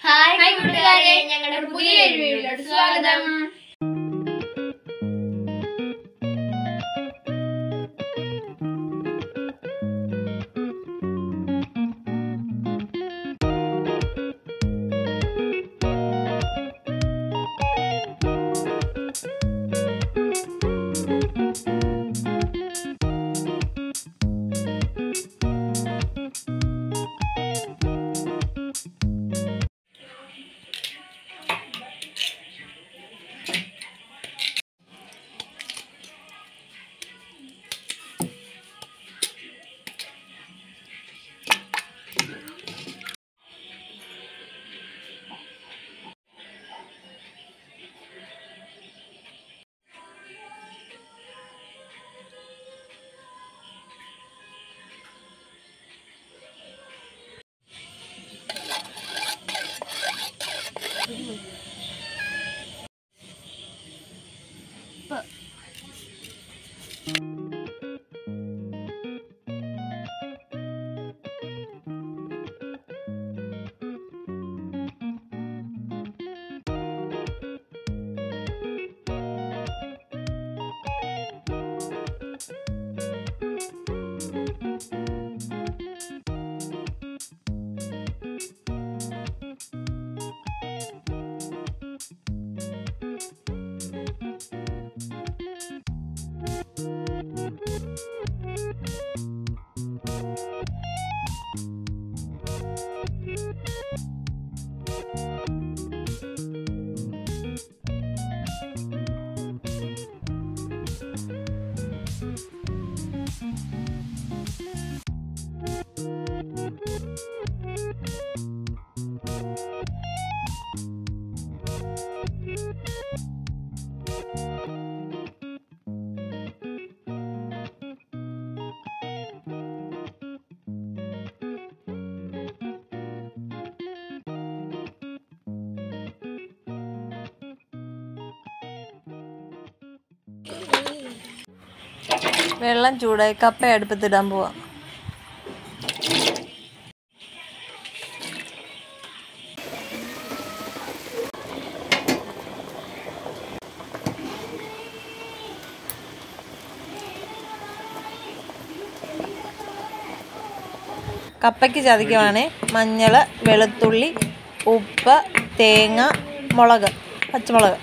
hi കൂട്ടുകാരെ ഞങ്ങളുടെ പുതിയ വീഡിയോയിലോട്ട് സ്വാഗതം വെള്ളം ചൂടായി കപ്പ അടുപ്പത്തിടാൻ പോവാം കപ്പയ്ക്ക് ചതയ്ക്കുവാണേ മഞ്ഞൾ വെളുത്തുള്ളി ഉപ്പ് തേങ്ങ മുളക് പച്ചമുളക്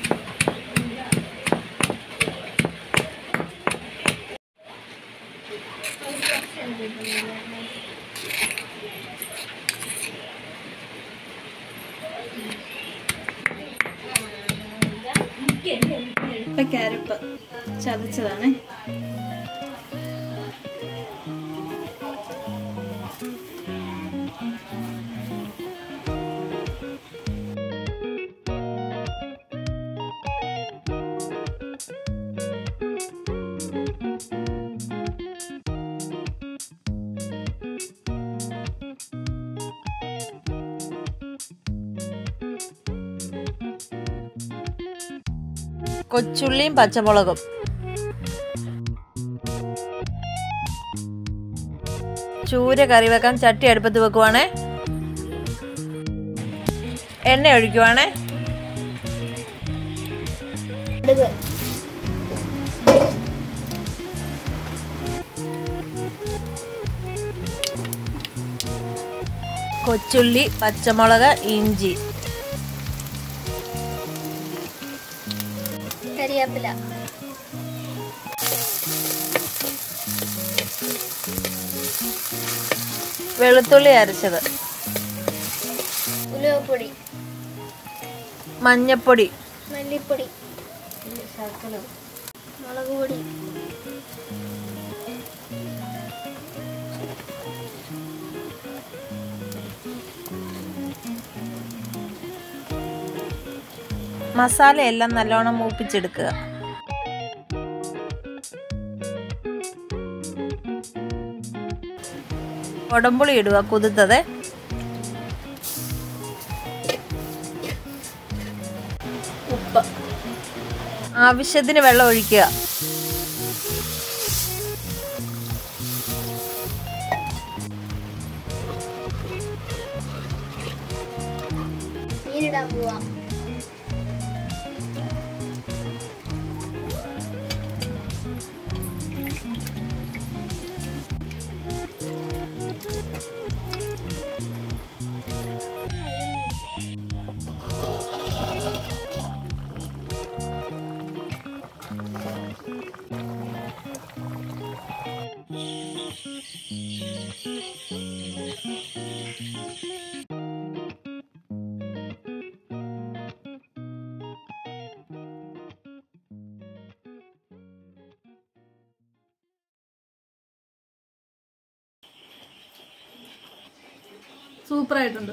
കപ്പയ്ക്കരപ്പ് ചതച്ചതാണ് കൊച്ചുള്ളിയും പച്ചമുളകും ചൂര കറി വെക്കാൻ ചട്ടി അടുപ്പത്ത് വെക്കുവാണേ എണ്ണ ഒഴിക്കുവാണേ കൊച്ചുള്ളി പച്ചമുളക് ഇഞ്ചി കരിയാപ്പില വെളുത്തുള്ളി അരച്ചത് ഉലുവപ്പൊടി മഞ്ഞപ്പൊടി മല്ലിപ്പൊടി മുളക് പൊടി മസാലയെല്ലാം നല്ലോണം മൂപ്പിച്ചെടുക്കുക കൊടമ്പുളി ഇടുക കുതിർത്തത് ഉപ്പ് ആവശ്യത്തിന് വെള്ളം ഒഴിക്കുക ഇടാൻ പോവാം സൂപ്പർ ആയിട്ടുണ്ട്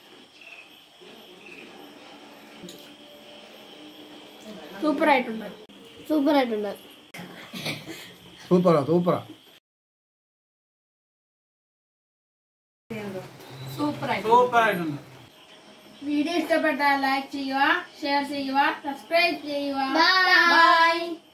സൂപ്പർ ആയിട്ടുണ്ട് സൂപ്പർ ആയിട്ടുണ്ട് സൂപ്പറാ സൂപ്പറാ വീഡിയോ ഇഷ്ടപ്പെട്ടാൽ ലൈക്ക് ചെയ്യുക ഷെയർ ചെയ്യുക സബ്സ്ക്രൈബ് ചെയ്യുക ബൈ